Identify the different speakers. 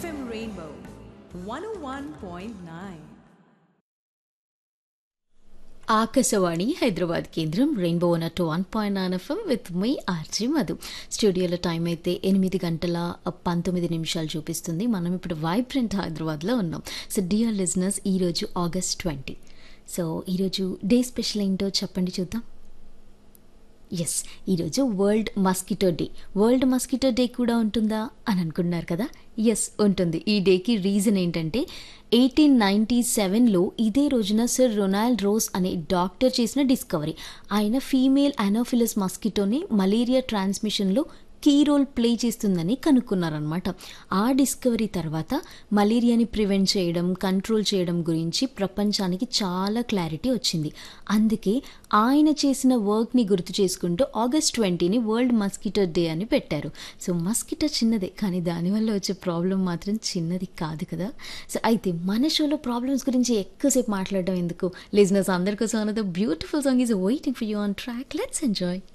Speaker 1: FM Rainbow 101.9.
Speaker 2: Akashvani Hyderabad కేంద్రం rainbow నట్ one point nine FM with my RJ Madhu స్టూడియోలో time అయితే ఎనిమిది గంటల పంతొమ్మిది నిమిషాలు చూపిస్తుంది మనం ఇప్పుడు వైబ్రెంట్ హైదరాబాద్లో ఉన్నాం సో డియర్ లిజనర్స్ ఈరోజు ఆగస్ట్ ట్వంటీ సో ఈరోజు డే స్పెషల్ ఏంటో చెప్పండి చూద్దాం ఎస్ ఈరోజు world mosquito day world mosquito day కూడా ఉంటుందా అని అనుకున్నారు కదా ఎస్ ఉంటుంది ఈ డేకి రీజన్ ఏంటంటే ఎయిటీన్ నైంటీ సెవెన్లో ఇదే రోజున సర్ రొనాల్డ్ రోస్ అనే డాక్టర్ చేసిన డిస్కవరీ ఆయన ఫీమేల్ అనోఫిలస్ మస్కిటోని మలేరియా ట్రాన్స్మిషన్లో కీ రోల్ ప్లే చేస్తుందని కనుక్కున్నారనమాట ఆ డిస్కవరీ తర్వాత మలేరియాని ప్రివెంట్ చేయడం కంట్రోల్ చేయడం గురించి ప్రపంచానికి చాలా క్లారిటీ వచ్చింది అందుకే ఆయన చేసిన వర్క్ని గుర్తు చేసుకుంటూ ఆగస్ట్ ట్వంటీని వరల్డ్ మస్కిటో డే అని పెట్టారు సో మస్కిటో చిన్నదే కానీ దానివల్ల వచ్చే ప్రాబ్లం మాత్రం చిన్నది కాదు కదా సో అయితే మన షోలో ప్రాబ్లమ్స్ గురించి ఎక్కువసేపు మాట్లాడడం ఎందుకు లిజినెస్ అందరికోసం అన్నది beautiful song is waiting for you on track let's enjoy